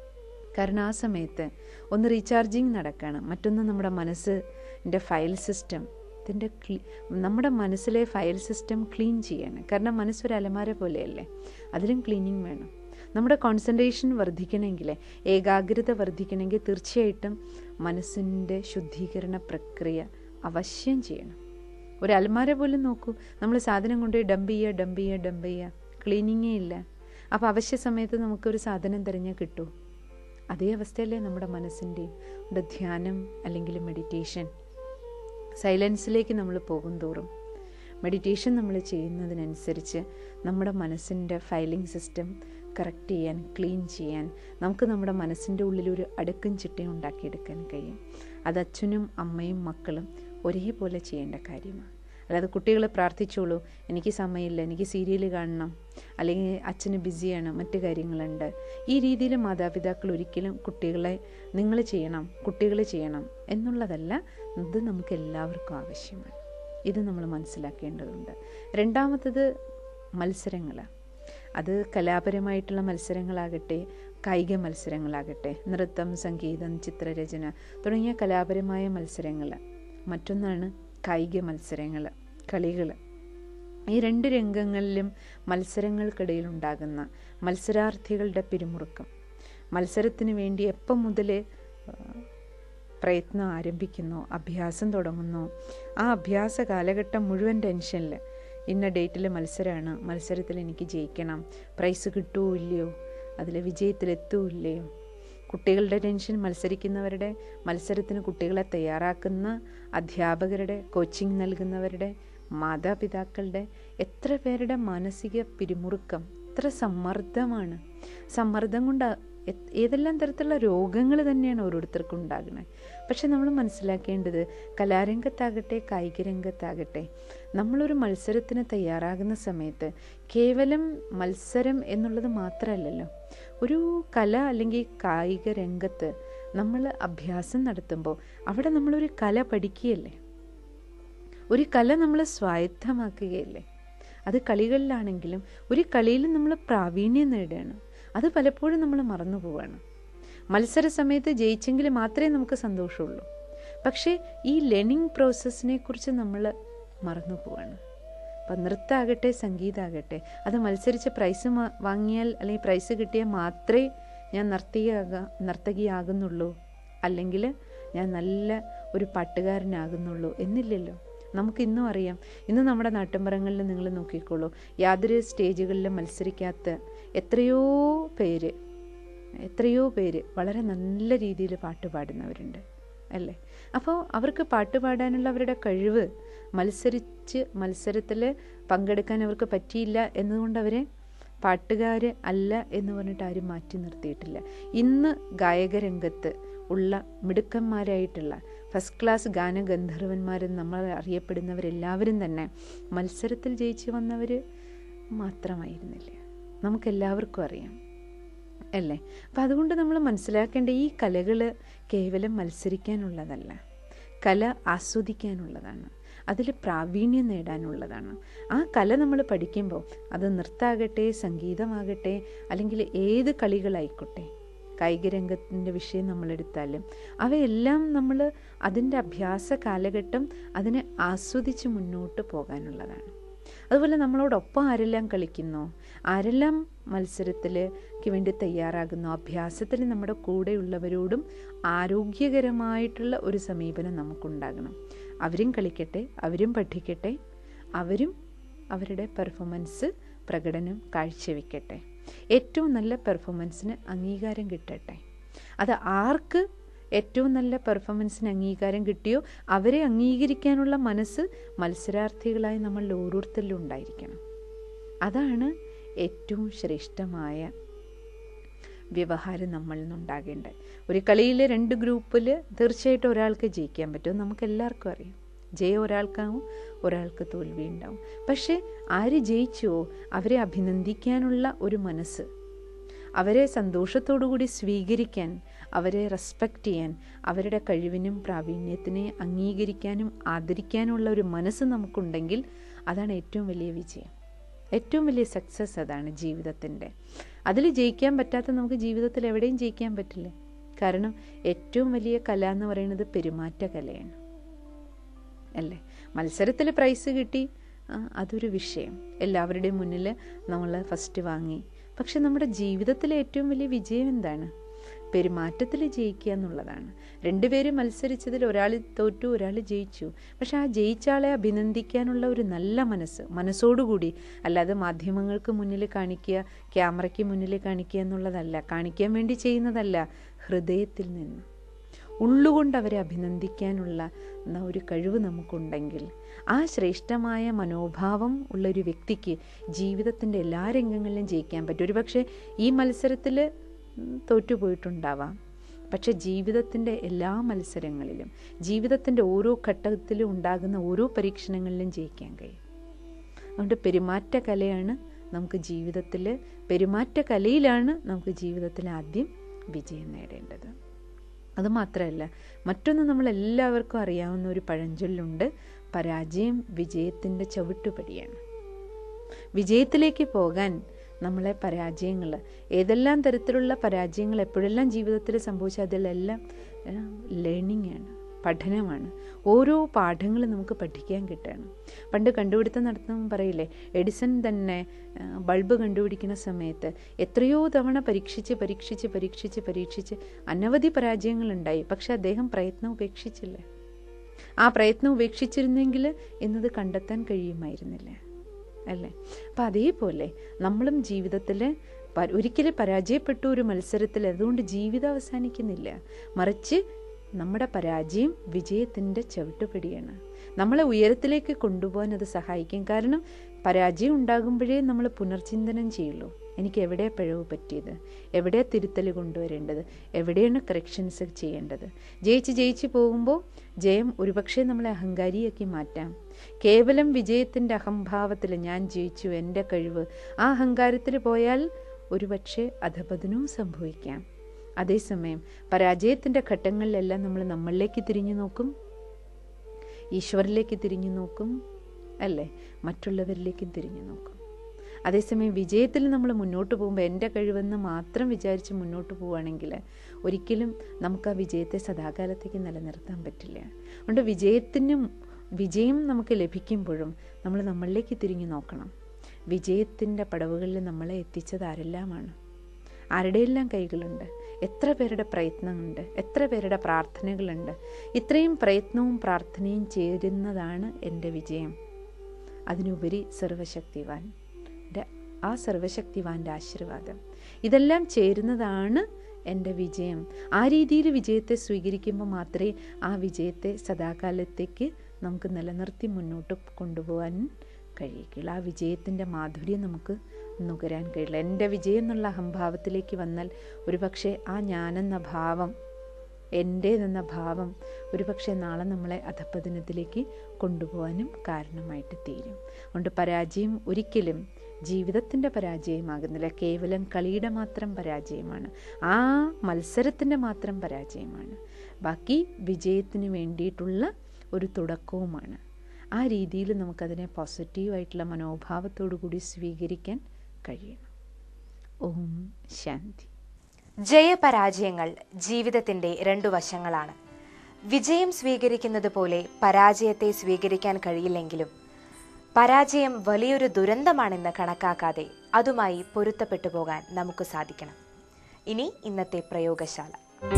കാരണം ആ സമയത്ത് ഒന്ന് റീചാർജിങ് നടക്കണം മറ്റൊന്ന് നമ്മുടെ മനസ്സിൻ്റെ ഫയൽ സിസ്റ്റം ഇതിൻ്റെ ക്ലീ നമ്മുടെ മനസ്സിലെ ഫയൽ സിസ്റ്റം ക്ലീൻ ചെയ്യണം കാരണം മനസ്സൊരു അലമാര പോലെയല്ലേ അതിലും ക്ലീനിങ് വേണം നമ്മുടെ കോൺസെൻട്രേഷൻ വർദ്ധിക്കണമെങ്കിൽ ഏകാഗ്രത വർദ്ധിക്കണമെങ്കിൽ തീർച്ചയായിട്ടും മനസ്സിൻ്റെ ശുദ്ധീകരണ പ്രക്രിയ അവശ്യം ചെയ്യണം ഒരു അലമാര പോലും നോക്കൂ നമ്മൾ സാധനം കൊണ്ടുപോയി ഡംപ് ചെയ്യുക ഡംപ് ചെയ്യുക ഡംപ് ചെയ്യുക ക്ലീനിങ്ങേ ഇല്ല അപ്പോൾ അവശ്യ സമയത്ത് നമുക്കൊരു സാധനം തിരഞ്ഞാൽ കിട്ടുമോ അതേ അവസ്ഥയല്ലേ നമ്മുടെ മനസ്സിൻ്റെയും നമ്മുടെ ധ്യാനം അല്ലെങ്കിൽ മെഡിറ്റേഷൻ സൈലൻസിലേക്ക് നമ്മൾ പോകും തോറും മെഡിറ്റേഷൻ നമ്മൾ ചെയ്യുന്നതിനനുസരിച്ച് നമ്മുടെ മനസ്സിൻ്റെ ഫയലിംഗ് സിസ്റ്റം കറക്റ്റ് ചെയ്യാൻ ക്ലീൻ ചെയ്യാൻ നമുക്ക് നമ്മുടെ മനസ്സിൻ്റെ ഉള്ളിലൊരു അടുക്കും ചിട്ടയും ഉണ്ടാക്കിയെടുക്കാൻ കഴിയും അത് അച്ഛനും അമ്മയും മക്കളും ഒരേപോലെ ചെയ്യേണ്ട കാര്യമാണ് അല്ലാതെ കുട്ടികൾ പ്രാർത്ഥിച്ചോളൂ എനിക്ക് സമയമില്ല എനിക്ക് സീരിയൽ കാണണം അല്ലെങ്കിൽ അച്ഛന് ബിസിയാണ് മറ്റു കാര്യങ്ങളുണ്ട് ഈ രീതിയിൽ മാതാപിതാക്കൾ ഒരിക്കലും കുട്ടികളെ നിങ്ങൾ ചെയ്യണം കുട്ടികൾ ചെയ്യണം എന്നുള്ളതല്ല ഇത് നമുക്ക് എല്ലാവർക്കും ആവശ്യമാണ് ഇത് നമ്മൾ മനസ്സിലാക്കേണ്ടതുണ്ട് രണ്ടാമത്തത് മത്സരങ്ങൾ അത് കലാപരമായിട്ടുള്ള മത്സരങ്ങളാകട്ടെ കായിക മത്സരങ്ങളാകട്ടെ നൃത്തം സംഗീതം ചിത്രരചന തുടങ്ങിയ കലാപരമായ മത്സരങ്ങൾ മറ്റൊന്നാണ് കായിക മത്സരങ്ങൾ കളികൾ ഈ രണ്ട് രംഗങ്ങളിലും മത്സരങ്ങൾക്കിടയിൽ ഉണ്ടാകുന്ന മത്സരാർത്ഥികളുടെ പിരിമുറുക്കം മത്സരത്തിന് വേണ്ടി എപ്പം മുതൽ പ്രയത്നം ആരംഭിക്കുന്നു അഭ്യാസം തുടങ്ങുന്നു ആ അഭ്യാസ കാലഘട്ടം മുഴുവൻ ടെൻഷനിൽ ഇന്ന ഡേറ്റിൽ മത്സരമാണ് മത്സരത്തിൽ എനിക്ക് ജയിക്കണം പ്രൈസ് കിട്ടുമോ ഇല്ലയോ അതിൽ വിജയത്തിലെത്തുമോ ഇല്ലയോ കുട്ടികളുടെ ടെൻഷൻ മത്സരിക്കുന്നവരുടെ മത്സരത്തിന് കുട്ടികളെ തയ്യാറാക്കുന്ന അധ്യാപകരുടെ കോച്ചിങ് നൽകുന്നവരുടെ മാതാപിതാക്കളുടെ എത്ര പേരുടെ മാനസിക പിരിമുറുക്കം എത്ര സമ്മർദ്ദമാണ് സമ്മർദ്ദം കൊണ്ട് ഏതെല്ലാം തരത്തിലുള്ള രോഗങ്ങൾ തന്നെയാണ് ഓരോരുത്തർക്കും ഉണ്ടാകുന്നത് പക്ഷെ നമ്മൾ മനസ്സിലാക്കേണ്ടത് കലാരംഗത്താകട്ടെ കായിക രംഗത്താകട്ടെ നമ്മളൊരു മത്സരത്തിന് തയ്യാറാകുന്ന സമയത്ത് കേവലം മത്സരം എന്നുള്ളത് മാത്രമല്ലല്ലോ ഒരു കല അല്ലെങ്കിൽ കായിക രംഗത്ത് നമ്മൾ അഭ്യാസം നടത്തുമ്പോൾ അവിടെ നമ്മളൊരു കല പഠിക്കുകയല്ലേ ഒരു കല നമ്മൾ സ്വായത്തമാക്കുകയല്ലേ അത് കളികളിലാണെങ്കിലും ഒരു കളിയിൽ നമ്മൾ പ്രാവീണ്യം നേടുകയാണ് അത് പലപ്പോഴും നമ്മൾ മറന്നു പോവാണ് മത്സര സമയത്ത് ജയിച്ചെങ്കിൽ മാത്രമേ നമുക്ക് സന്തോഷമുള്ളൂ പക്ഷേ ഈ ലേണിംഗ് പ്രോസസ്സിനെ കുറിച്ച് നമ്മൾ മറന്നു പോവാണ് അപ്പം നൃത്തമാകട്ടെ സംഗീതമാകട്ടെ അത് മത്സരിച്ച് പ്രൈസ് മാ- വാങ്ങിയാൽ അല്ലെങ്കിൽ പ്രൈസ് കിട്ടിയാൽ മാത്രമേ ഞാൻ നർത്തകിയാകാ നർത്തകിയാകുന്നുള്ളൂ അല്ലെങ്കിൽ ഞാൻ നല്ല ഒരു പാട്ടുകാരനാകുന്നുള്ളൂ എന്നില്ലല്ലോ നമുക്ക് ഇന്നും അറിയാം ഇന്ന് നമ്മുടെ നാട്ടിൻപുറങ്ങളിൽ നിങ്ങൾ നോക്കിക്കോളൂ യാതൊരു സ്റ്റേജുകളിലും മത്സരിക്കാത്ത എത്രയോ പേര് എത്രയോ പേര് വളരെ നല്ല രീതിയിൽ പാട്ട് പാടുന്നവരുണ്ട് അല്ലേ അപ്പോൾ അവർക്ക് പാട്ട് പാടാനുള്ള അവരുടെ കഴിവ് മത്സരിച്ച് മത്സരത്തിൽ പങ്കെടുക്കാൻ അവർക്ക് പറ്റിയില്ല എന്നതുകൊണ്ട് അവരെ പാട്ടുകാർ അല്ല എന്ന് പറഞ്ഞിട്ട് ആരും മാറ്റി നിർത്തിയിട്ടില്ല ഇന്ന് ഗായകരംഗത്ത് ഉള്ള മിടുക്കന്മാരായിട്ടുള്ള ഫസ്റ്റ് ക്ലാസ് ഗാനഗന്ധർവന്മാരെന്ന് നമ്മൾ അറിയപ്പെടുന്നവരെല്ലാവരും തന്നെ മത്സരത്തിൽ ജയിച്ചു വന്നവർ മാത്രമായിരുന്നില്ല നമുക്കെല്ലാവർക്കും അറിയാം അല്ലേ അപ്പം അതുകൊണ്ട് നമ്മൾ മനസ്സിലാക്കേണ്ട ഈ കലകൾ കേവലം മത്സരിക്കാനുള്ളതല്ല കല ആസ്വദിക്കാനുള്ളതാണ് അതിൽ പ്രാവീണ്യം നേടാനുള്ളതാണ് ആ കല നമ്മൾ പഠിക്കുമ്പോൾ അത് നൃത്തമാകട്ടെ സംഗീതമാകട്ടെ അല്ലെങ്കിൽ ഏത് കളികളായിക്കോട്ടെ കായിക രംഗത്തിൻ്റെ വിഷയം നമ്മളെടുത്താലും അവയെല്ലാം നമ്മൾ അതിൻ്റെ അഭ്യാസ കാലഘട്ടം അതിനെ ആസ്വദിച്ച് മുന്നോട്ട് പോകാനുള്ളതാണ് അതുപോലെ നമ്മളോടൊപ്പം ആരെല്ലാം കളിക്കുന്നോ ആരെല്ലാം മത്സരത്തിലേക്ക് വേണ്ടി തയ്യാറാകുന്നു അഭ്യാസത്തിൽ നമ്മുടെ കൂടെയുള്ളവരോടും ആരോഗ്യകരമായിട്ടുള്ള ഒരു സമീപനം നമുക്കുണ്ടാകണം അവരും കളിക്കട്ടെ അവരും പഠിക്കട്ടെ അവരും അവരുടെ പെർഫോമൻസ് പ്രകടനം കാഴ്ചവെക്കട്ടെ ഏറ്റവും നല്ല പെർഫോമൻസിന് അംഗീകാരം കിട്ടട്ടെ അത് ആർക്ക് ഏറ്റവും നല്ല പെർഫോമൻസിന് അംഗീകാരം കിട്ടിയോ അവരെ അംഗീകരിക്കാനുള്ള മനസ്സ് മത്സരാർത്ഥികളായി നമ്മൾ ഓരോരുത്തരിലും ഉണ്ടായിരിക്കണം അതാണ് ഏറ്റവും ശ്രേഷ്ഠമായ വ്യവഹാരം നമ്മളിൽ നിന്നുണ്ടാകേണ്ടത് ഒരു കളിയിൽ രണ്ട് ഗ്രൂപ്പിൽ തീർച്ചയായിട്ടും ഒരാൾക്ക് ജയിക്കാൻ പറ്റും നമുക്ക് എല്ലാവർക്കും അറിയാം ജയം ഒരാൾക്കാവും ഒരാൾക്ക് തോൽവി ഉണ്ടാവും പക്ഷേ ആര് ജയിച്ചുവോ അവരെ അഭിനന്ദിക്കാനുള്ള ഒരു മനസ്സ് അവരെ സന്തോഷത്തോടുകൂടി സ്വീകരിക്കാൻ അവരെ റെസ്പെക്റ്റ് ചെയ്യാൻ അവരുടെ കഴിവിനും പ്രാവീണ്യത്തിനെ അംഗീകരിക്കാനും ആദരിക്കാനുള്ള ഒരു മനസ്സ് നമുക്കുണ്ടെങ്കിൽ അതാണ് ഏറ്റവും വലിയ വിജയം ഏറ്റവും വലിയ സക്സസ് അതാണ് ജീവിതത്തിൻ്റെ അതിൽ ജയിക്കാൻ പറ്റാത്ത നമുക്ക് ജീവിതത്തിൽ എവിടെയും ജയിക്കാൻ പറ്റില്ല കാരണം ഏറ്റവും വലിയ കല എന്ന് പറയുന്നത് പെരുമാറ്റ കലയാണ് അല്ലേ മത്സരത്തിൽ പ്രൈസ് കിട്ടി ആ, അതൊരു വിഷയം എല്ലാവരുടെയും മുന്നിൽ നമ്മൾ ഫസ്റ്റ് വാങ്ങി പക്ഷെ നമ്മുടെ ജീവിതത്തിലെ ഏറ്റവും വലിയ വിജയം എന്താണ് പെരുമാറ്റത്തിൽ ജയിക്കുക എന്നുള്ളതാണ് രണ്ടുപേരും മത്സരിച്ചതിൽ ഒരാൾ തോറ്റു ഒരാൾ ജയിച്ചു പക്ഷെ ആ ജയിച്ച ആളെ അഭിനന്ദിക്കാനുള്ള ഒരു നല്ല മനസ്സ് മനസ്സോടുകൂടി അല്ലാതെ മാധ്യമങ്ങൾക്ക് മുന്നിൽ കാണിക്കുക ക്യാമറയ്ക്ക് മുന്നിൽ കാണിക്കുക എന്നുള്ളതല്ല കാണിക്കാൻ വേണ്ടി ചെയ്യുന്നതല്ല ഹൃദയത്തിൽ നിന്ന് ഉള്ളുകൊണ്ട് അവരെ അഭിനന്ദിക്കാനുള്ള ന്ന ഒരു കഴിവ് നമുക്കുണ്ടെങ്കിൽ ആ ശ്രേഷ്ഠമായ മനോഭാവം ഉള്ളൊരു വ്യക്തിക്ക് ജീവിതത്തിൻ്റെ എല്ലാ രംഗങ്ങളിലും ജയിക്കാൻ പറ്റും ഒരുപക്ഷെ ഈ മത്സരത്തിൽ തോറ്റുപോയിട്ടുണ്ടാവാം പക്ഷെ ജീവിതത്തിൻ്റെ എല്ലാ മത്സരങ്ങളിലും ജീവിതത്തിൻ്റെ ഓരോ ഘട്ടത്തിലും ഉണ്ടാകുന്ന ഓരോ പരീക്ഷണങ്ങളിലും ജയിക്കാൻ കഴിയും അതുകൊണ്ട് പെരുമാറ്റ കലയാണ് നമുക്ക് ജീവിതത്തിൽ പെരുമാറ്റ കലയിലാണ് നമുക്ക് ജീവിതത്തിൽ ആദ്യം വിജയം നേടേണ്ടത് അതുമാത്രമല്ല മറ്റൊന്ന് നമ്മൾ എല്ലാവർക്കും അറിയാവുന്ന ഒരു പഴഞ്ചൊല്ലുണ്ട് പരാജയം വിജയത്തിൻ്റെ ചവിട്ടുപടിയാണ് വിജയത്തിലേക്ക് പോകാൻ നമ്മളെ പരാജയങ്ങൾ ഏതെല്ലാം തരത്തിലുള്ള പരാജയങ്ങൾ എപ്പോഴെല്ലാം ജീവിതത്തിൽ സംഭവിച്ചാൽ അതിലെല്ലാം ലേണിംഗ് ആണ് പഠനമാണ് ഓരോ പാഠങ്ങൾ നമുക്ക് പഠിക്കാൻ കിട്ടുകയാണ് പണ്ട് കണ്ടുപിടുത്തം നടത്തുമ്പോൾ പറയില്ലേ എഡിസൺ തന്നെ ആ, ബൾബ് കണ്ടുപിടിക്കുന്ന സമയത്ത് എത്രയോ തവണ പരീക്ഷിച്ച് പരീക്ഷിച്ച് പരീക്ഷിച്ച് പരീക്ഷിച്ച് അനവധി പരാജയങ്ങളുണ്ടായി പക്ഷെ അദ്ദേഹം പ്രയത്നം ഉപേക്ഷിച്ചില്ല ആ പ്രയത്നം ഉപേക്ഷിച്ചിരുന്നെങ്കിൽ എന്നത് കണ്ടെത്താൻ കഴിയുമായിരുന്നില്ല അല്ലേ അപ്പം അതേപോലെ നമ്മളും ജീവിതത്തിൽ ഒരിക്കലും പരാജയപ്പെട്ട ഒരു മത്സരത്തിൽ അതുകൊണ്ട് ജീവിതം അവസാനിക്കുന്നില്ല മറിച്ച് നമ്മുടെ പരാജയം വിജയത്തിൻ്റെ ചവിട്ടുപടിയാണ് നമ്മളെ ഉയരത്തിലേക്ക് കൊണ്ടുപോകാൻ അത് സഹായിക്കും കാരണം പരാജയം ഉണ്ടാകുമ്പോഴേ നമ്മൾ പുനർചിന്തനം ചെയ്യുള്ളൂ എനിക്ക് എവിടെ പിഴവ് പറ്റിയത് എവിടെ തിരുത്തൽ കൊണ്ടുവരേണ്ടത് എവിടെയാണ് കറക്ഷൻസ് ചെയ്യേണ്ടത് ജയിച്ച് ജയിച്ച് പോകുമ്പോൾ ജയം ഒരുപക്ഷെ നമ്മളെ അഹങ്കാരിയാക്കി മാറ്റാം കേവലം വിജയത്തിൻ്റെ അഹംഭാവത്തിൽ ഞാൻ ജയിച്ചു എൻ്റെ കഴിവ് ആ അഹങ്കാരത്തിൽ പോയാൽ ഒരുപക്ഷെ അധപതനവും സംഭവിക്കാം അതേസമയം പരാജയത്തിൻ്റെ ഘട്ടങ്ങളിലെല്ലാം നമ്മൾ നമ്മളിലേക്ക് തിരിഞ്ഞു നോക്കും ഈശ്വരിലേക്ക് തിരിഞ്ഞു നോക്കും അല്ലേ മറ്റുള്ളവരിലേക്കും തിരിഞ്ഞു നോക്കും അതേസമയം വിജയത്തിൽ നമ്മൾ മുന്നോട്ട് പോകുമ്പോൾ എൻ്റെ കഴിവെന്ന് മാത്രം വിചാരിച്ച് മുന്നോട്ട് പോവുകയാണെങ്കിൽ ഒരിക്കലും നമുക്ക് ആ വിജയത്തെ സദാകാലത്തേക്ക് നിലനിർത്താൻ പറ്റില്ല അതുകൊണ്ട് വിജയത്തിനും വിജയം നമുക്ക് ലഭിക്കുമ്പോഴും നമ്മൾ നമ്മളിലേക്ക് തിരിഞ്ഞു നോക്കണം വിജയത്തിൻ്റെ പടവുകളിൽ നമ്മളെ എത്തിച്ചത് ആരെല്ലാമാണ് ആരുടെയെല്ലാം കൈകളുണ്ട് എത്ര പേരുടെ പ്രയത്നമുണ്ട് എത്ര പേരുടെ പ്രാർത്ഥനകളുണ്ട് ഇത്രയും പ്രയത്നവും പ്രാർത്ഥനയും ചേരുന്നതാണ് എൻ്റെ വിജയം അതിനുപരി സർവശക്തിവാൻ ആ സർവശക്തിവാൻ്റെ ആശീർവാദം ഇതെല്ലാം ചേരുന്നതാണ് എൻ്റെ വിജയം ആ രീതിയിൽ വിജയത്തെ സ്വീകരിക്കുമ്പോൾ മാത്രമേ ആ വിജയത്തെ സദാകാലത്തേക്ക് നമുക്ക് നിലനിർത്തി മുന്നോട്ട് കൊണ്ടുപോകാൻ കഴിയുകയുള്ളൂ ആ വിജയത്തിൻ്റെ മാധുര്യം നമുക്ക് നുകരാൻ കഴിയില്ല എൻ്റെ വിജയം എന്നുള്ള അഹംഭാവത്തിലേക്ക് വന്നാൽ ഒരുപക്ഷെ ആ ഞാനെന്ന ഭാവം എൻ്റേതെന്ന ഭാവം ഒരുപക്ഷെ നാളെ നമ്മളെ അധപ്പതനത്തിലേക്ക് കൊണ്ടുപോകാനും കാരണമായിട്ട് തീരും അതുകൊണ്ട് പരാജയം ഒരിക്കലും ജീവിതത്തിൻ്റെ പരാജയമാകുന്നില്ല കേവലം കളിയുടെ മാത്രം പരാജയമാണ് ആ മത്സരത്തിൻ്റെ മാത്രം പരാജയമാണ് ബാക്കി വിജയത്തിന് വേണ്ടിയിട്ടുള്ള ഒരു തുടക്കവുമാണ് ആ രീതിയിൽ നമുക്കതിനെ പോസിറ്റീവായിട്ടുള്ള മനോഭാവത്തോടു കൂടി സ്വീകരിക്കാൻ കഴിയണം ഓം ശാന്തി ജയപരാജയങ്ങൾ ജീവിതത്തിന്റെ രണ്ടു വശങ്ങളാണ് വിജയം സ്വീകരിക്കുന്നത് പോലെ പരാജയത്തെ സ്വീകരിക്കാൻ കഴിയില്ലെങ്കിലും പരാജയം വലിയൊരു ദുരന്തമാണെന്ന് കണക്കാക്കാതെ അതുമായി പൊരുത്തപ്പെട്ടു പോകാൻ നമുക്ക് സാധിക്കണം ഇനി ഇന്നത്തെ പ്രയോഗശാല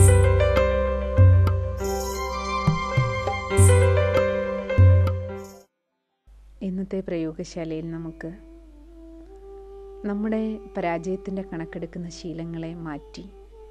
ഇന്നത്തെ പ്രയോഗശാലയിൽ നമുക്ക് നമ്മുടെ പരാജയത്തിൻ്റെ കണക്കെടുക്കുന്ന ശീലങ്ങളെ മാറ്റി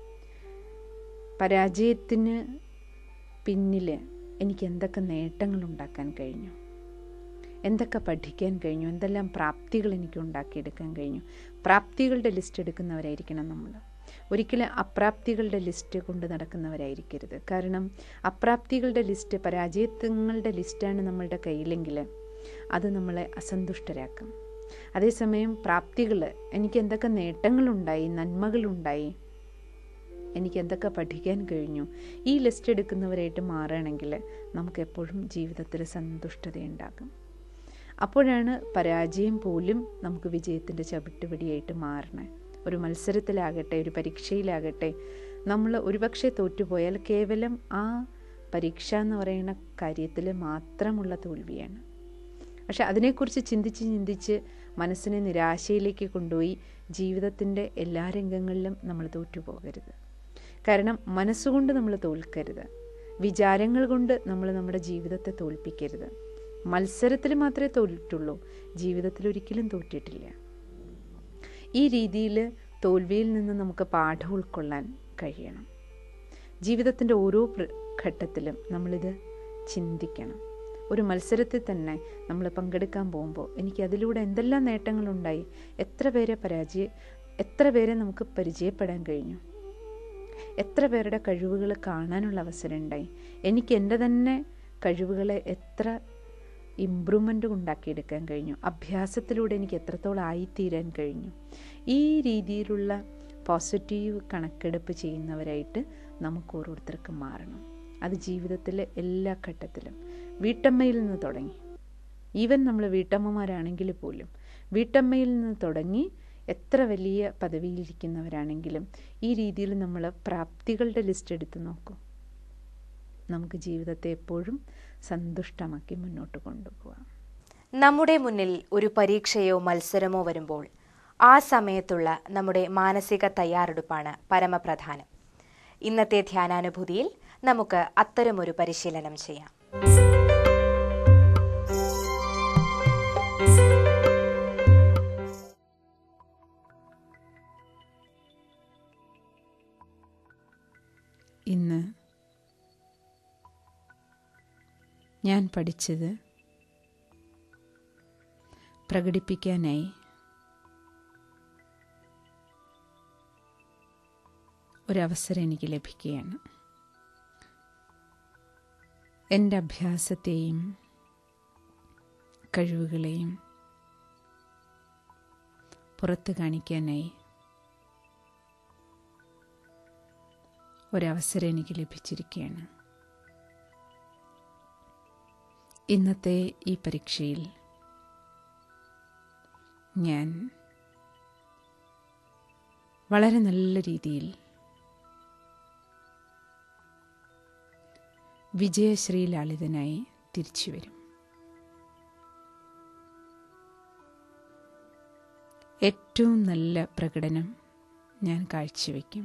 പരാജയത്തിന് പിന്നിൽ എനിക്ക് എന്തൊക്കെ നേട്ടങ്ങൾ ഉണ്ടാക്കാൻ കഴിഞ്ഞു എന്തൊക്കെ പഠിക്കാൻ കഴിഞ്ഞു എന്തെല്ലാം പ്രാപ്തികൾ എനിക്ക് ഉണ്ടാക്കിയെടുക്കാൻ കഴിഞ്ഞു പ്രാപ്തികളുടെ ലിസ്റ്റ് എടുക്കുന്നവരായിരിക്കണം നമ്മൾ ഒരിക്കലും അപ്രാപ്തികളുടെ ലിസ്റ്റ് കൊണ്ട് നടക്കുന്നവരായിരിക്കരുത് കാരണം അപ്രാപ്തികളുടെ ലിസ്റ്റ് പരാജയങ്ങളുടെ ലിസ്റ്റാണ് നമ്മളുടെ കയ്യിലെങ്കിൽ അത് നമ്മളെ അസന്തുഷ്ടരാക്കും അതേസമയം പ്രാപ്തികൾ എനിക്ക് എന്തൊക്കെ നേട്ടങ്ങളുണ്ടായി നന്മകളുണ്ടായി എനിക്ക് എന്തൊക്കെ പഠിക്കാൻ കഴിഞ്ഞു ഈ ലിസ്റ്റ് എടുക്കുന്നവരായിട്ട് മാറുകയാണെങ്കിൽ നമുക്ക് എപ്പോഴും ജീവിതത്തിൽ സന്തുഷ്ടതയുണ്ടാകും അപ്പോഴാണ് പരാജയം പോലും നമുക്ക് വിജയത്തിൻ്റെ ചവിട്ടുപടിയായിട്ട് മാറണേ ഒരു മത്സരത്തിലാകട്ടെ ഒരു പരീക്ഷയിലാകട്ടെ നമ്മൾ ഒരുപക്ഷെ തോറ്റുപോയാൽ കേവലം ആ പരീക്ഷ എന്ന് പറയുന്ന കാര്യത്തിൽ മാത്രമുള്ള തോൽവിയാണ് പക്ഷെ അതിനെക്കുറിച്ച് ചിന്തിച്ച് ചിന്തിച്ച് മനസ്സിനെ നിരാശയിലേക്ക് കൊണ്ടുപോയി ജീവിതത്തിൻ്റെ എല്ലാ രംഗങ്ങളിലും നമ്മൾ തോറ്റുപോകരുത് കാരണം മനസ്സുകൊണ്ട് നമ്മൾ തോൽക്കരുത് വിചാരങ്ങൾ കൊണ്ട് നമ്മൾ നമ്മുടെ ജീവിതത്തെ തോൽപ്പിക്കരുത് മത്സരത്തിൽ മാത്രമേ തോറ്റിട്ടുള്ളൂ ജീവിതത്തിൽ ഒരിക്കലും തോറ്റിട്ടില്ല ഈ രീതിയിൽ തോൽവിയിൽ നിന്ന് നമുക്ക് പാഠം ഉൾക്കൊള്ളാൻ കഴിയണം ജീവിതത്തിൻ്റെ ഓരോ ഘട്ടത്തിലും നമ്മളിത് ചിന്തിക്കണം ഒരു മത്സരത്തിൽ തന്നെ നമ്മൾ പങ്കെടുക്കാൻ പോകുമ്പോൾ എനിക്ക് അതിലൂടെ എന്തെല്ലാം നേട്ടങ്ങളുണ്ടായി എത്ര പേരെ പരാജയ എത്ര പേരെ നമുക്ക് പരിചയപ്പെടാൻ കഴിഞ്ഞു എത്ര പേരുടെ കഴിവുകൾ കാണാനുള്ള അവസരം ഉണ്ടായി എനിക്ക് എൻ്റെ തന്നെ കഴിവുകളെ എത്ര ഇമ്പ്രൂവ്മെൻ്റ് ഉണ്ടാക്കിയെടുക്കാൻ കഴിഞ്ഞു അഭ്യാസത്തിലൂടെ എനിക്ക് എത്രത്തോളം ആയിത്തീരാൻ കഴിഞ്ഞു ഈ രീതിയിലുള്ള പോസിറ്റീവ് കണക്കെടുപ്പ് ചെയ്യുന്നവരായിട്ട് നമുക്ക് ഓരോരുത്തർക്കും മാറണം അത് ജീവിതത്തിലെ എല്ലാ ഘട്ടത്തിലും വീട്ടമ്മയിൽ നിന്ന് തുടങ്ങി ഈവൻ നമ്മൾ വീട്ടമ്മമാരാണെങ്കിൽ പോലും വീട്ടമ്മയിൽ നിന്ന് തുടങ്ങി എത്ര വലിയ പദവിയിലിരിക്കുന്നവരാണെങ്കിലും ഈ രീതിയിൽ നമ്മൾ പ്രാപ്തികളുടെ ലിസ്റ്റ് എടുത്ത് നോക്കും നമുക്ക് ജീവിതത്തെ എപ്പോഴും സന്തുഷ്ടമാക്കി മുന്നോട്ട് കൊണ്ടുപോകാം നമ്മുടെ മുന്നിൽ ഒരു പരീക്ഷയോ മത്സരമോ വരുമ്പോൾ ആ സമയത്തുള്ള നമ്മുടെ മാനസിക തയ്യാറെടുപ്പാണ് പരമപ്രധാനം ഇന്നത്തെ ധ്യാനാനുഭൂതിയിൽ നമുക്ക് അത്തരമൊരു പരിശീലനം ചെയ്യാം ഇന്ന് ഞാൻ പഠിച്ചത് പ്രകടിപ്പിക്കാനായി ഒരവസരം എനിക്ക് ലഭിക്കുകയാണ് എൻ്റെ അഭ്യാസത്തെയും കഴിവുകളെയും പുറത്ത് കാണിക്കാനായി ഒരവസരം എനിക്ക് ലഭിച്ചിരിക്കുകയാണ് ഇന്നത്തെ ഈ പരീക്ഷയിൽ ഞാൻ വളരെ നല്ല രീതിയിൽ വിജയശ്രീ ലാളിതനായി തിരിച്ചു വരും ഏറ്റവും നല്ല പ്രകടനം ഞാൻ കാഴ്ചവെക്കും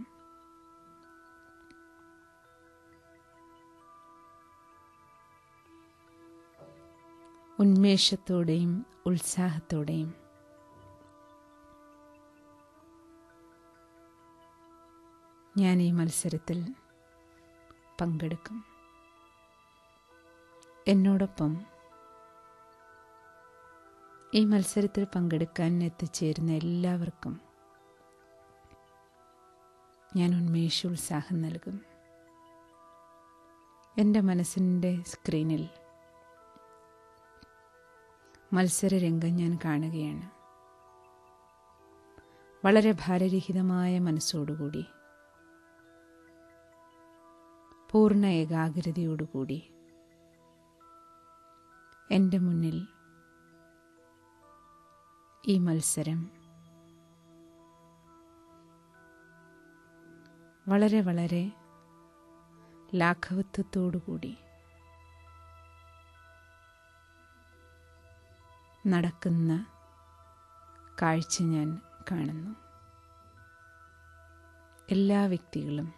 ഉന്മേഷത്തോടെയും ഉത്സാഹത്തോടെയും ഞാൻ ഈ മത്സരത്തിൽ പങ്കെടുക്കും എന്നോടൊപ്പം ഈ മത്സരത്തിൽ പങ്കെടുക്കാൻ എത്തിച്ചേരുന്ന എല്ലാവർക്കും ഞാൻ ഉന്മേഷോത്സാഹം നൽകും എൻ്റെ മനസ്സിൻ്റെ സ്ക്രീനിൽ മത്സരരംഗം ഞാൻ കാണുകയാണ് വളരെ ഭാരരഹിതമായ മനസ്സോടുകൂടി പൂർണ്ണ ഏകാഗ്രതയോടുകൂടി എൻ്റെ മുന്നിൽ ഈ മത്സരം വളരെ വളരെ ലാഘവത്വത്തോടുകൂടി നടക്കുന്ന കാഴ്ച ഞാൻ കാണുന്നു എല്ലാ വ്യക്തികളും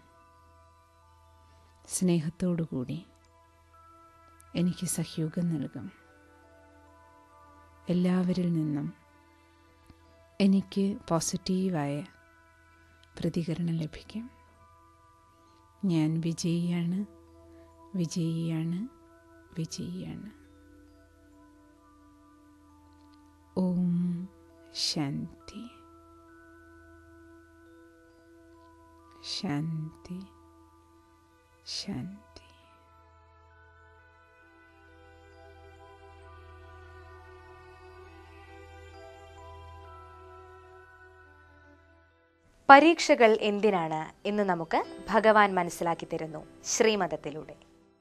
സ്നേഹത്തോടുകൂടി എനിക്ക് സഹയോഗം നൽകും എല്ലാവരിൽ നിന്നും എനിക്ക് പോസിറ്റീവായ പ്രതികരണം ലഭിക്കും ഞാൻ വിജയിയാണ് വിജയിയാണ് വിജയിയാണ് ഓം ശാന്തി ശാന്തി ശാന്തി പരീക്ഷകൾ എന്തിനാണ് എന്ന് നമുക്ക് ഭഗവാൻ മനസ്സിലാക്കി തരുന്നു ശ്രീമതത്തിലൂടെ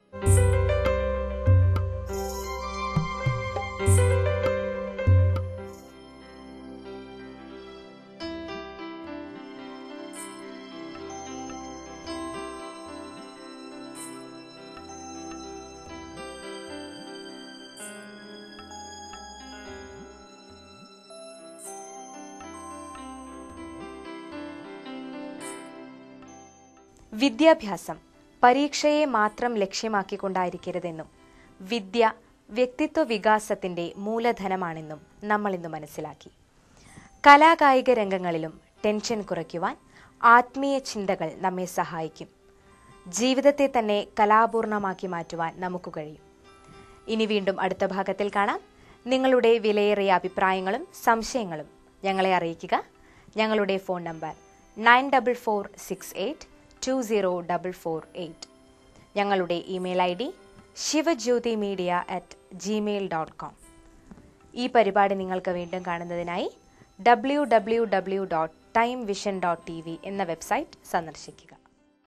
വിദ്യാഭ്യാസം പരീക്ഷയെ മാത്രം ലക്ഷ്യമാക്കിക്കൊണ്ടായിരിക്കരുതെന്നും വിദ്യ വ്യക്തിത്വ വികാസത്തിന്റെ മൂലധനമാണെന്നും നമ്മൾ ഇന്ന് മനസ്സിലാക്കി കലാകായിക രംഗങ്ങളിലും ടെൻഷൻ കുറയ്ക്കുവാൻ ആത്മീയ ചിന്തകൾ നമ്മെ സഹായിക്കും ജീവിതത്തെ തന്നെ കലാപൂർണമാക്കി മാറ്റുവാൻ നമുക്ക് കഴിയും ഇനി വീണ്ടും അടുത്ത ഭാഗത്തിൽ കാണാം നിങ്ങളുടെ വിലയേറിയ അഭിപ്രായങ്ങളും സംശയങ്ങളും ഞങ്ങളെ അറിയിക്കുക ഞങ്ങളുടെ phone number nine double four six eight two zero double four eight ഞങ്ങളുടെ email I D Shivajyothi media at Gmail dot com ഈ പരിപാടി നിങ്ങൾക്ക് വീണ്ടും കാണുന്നതിനായി W W W dot time vision dot T V എന്ന വെബ്സൈറ്റ് സന്ദർശിക്കുക